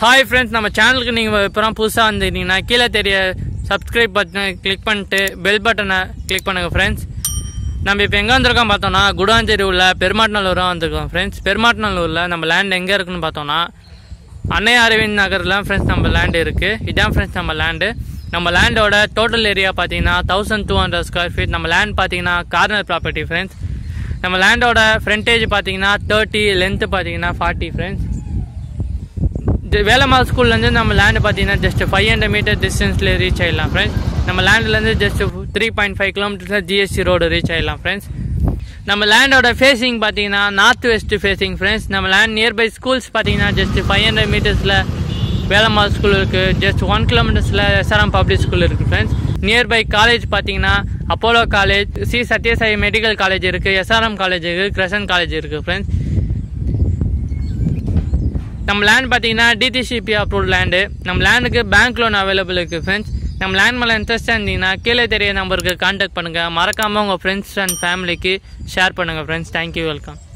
hi friends நம்ம சேனலுக்கு நீங்கள் இப்போ புதுசாக வந்துருந்தீங்கன்னா கீழே தெரிய சப்ஸ்கிரைப் பட்டனை கிளிக் பண்ணிட்டு பெல் பட்டனை கிளிக் பண்ணுங்கள் ஃப்ரெண்ட்ஸ் நம்ம இப்போ எங்கே வந்திருக்கோம் பார்த்தோம்னா குடாஞ்சேரி உள்ள பெருமாட்நல்லூராக வந்திருக்கோம் ஃப்ரெண்ட்ஸ் பெருமாட்நல்லூரில் நம்ம லேண்ட் எங்கே இருக்குன்னு பார்த்தோம்னா அன்னை அரவிந்த் நகரில் ஃப்ரெண்ட்ஸ் நம்ம லேண்டு இருக்குது இதான் ஃப்ரெண்ட்ஸ் நம்ம லேண்டு நம்ம லேண்டோட டோட்டல் ஏரியா பார்த்தீங்கன்னா thousand two hundred square feet நம்ம லேண்ட் பார்த்தீங்கன்னா கார்னர் ப்ராப்பர்ட்டி ஃப்ரெண்ட்ஸ் நம்ம லேண்டோட ஃப்ரண்டேஜ் பார்த்தீங்கன்னா தேர்ட்டி லென்த்து பார்த்தீங்கன்னா ஃபார்ட்டி ஃப்ரெண்ட்ஸ் இது வேலம்மாள் ஸ்கூல்லேருந்து நம்ம லேண்டு பார்த்தீங்கன்னா ஜஸ்ட் ஃபைவ் ஹண்ட்ரட் மீட்டர் டிஸ்டன்ஸில் ரீச் ஆகிடலாம் ஃப்ரெண்ட்ஸ் நம்ம லேண்ட்லேருந்து ஜஸ்ட் த்ரீ பாயிண்ட் ஃபைவ் கிலோமீட்டர்ஸில் ஜிஎஸ்டி ரோடு ரீச் ஆகிடலாம் ஃப்ரெண்ட்ஸ் நம்ம லேண்டோட ஃபேஸிங் பார்த்தீங்கன்னா நார்த் வெஸ்ட் ஃபேஸிங் ஃப்ரெண்ட்ஸ் நம்ம லேண்ட் நியர்பை ஸ்கூல்ஸ் பார்த்தீங்கன்னா just five hundred மீட்டர்ஸில் Velammal school இருக்குது ஜஸ்ட் ஒன் கிலோமீட்டர்ஸில் எஸ்ஆர்எம் பப்ளிக் ஸ்கூல் இருக்குது ஃப்ரெண்ட்ஸ் நியர்பை காலேஜ் பார்த்தீங்கன்னா Apollo college C Sathyasai medical college இருக்குது எஸ்ஆர்எம் காலேஜ் இருக்குது கிரசன் காலேஜ் இருக்குது ஃப்ரெண்ட்ஸ் நம்ம லேண்ட் பார்த்தீங்கன்னா டிடிசிபி அப்ரூவ் லேண்டு நம்ம லேண்டுக்கு பேங்க் லோன் அவைலபிள் இருக்குது ஃப்ரெண்ட்ஸ் நம்ம லேண்ட் மேலே இன்ட்ரெஸ்டாக இருந்தீங்கன்னா கீழே தெரிய நம்பருக்கு கான்டாக்ட் பண்ணுங்கள் மறக்காமல் உங்கள் ஃப்ரெண்ட்ஸ் அண்ட் ஃபேமிலிக்கு ஷேர் பண்ணுங்கள் ஃப்ரெண்ட்ஸ் தேங்க்யூ வெல்கம்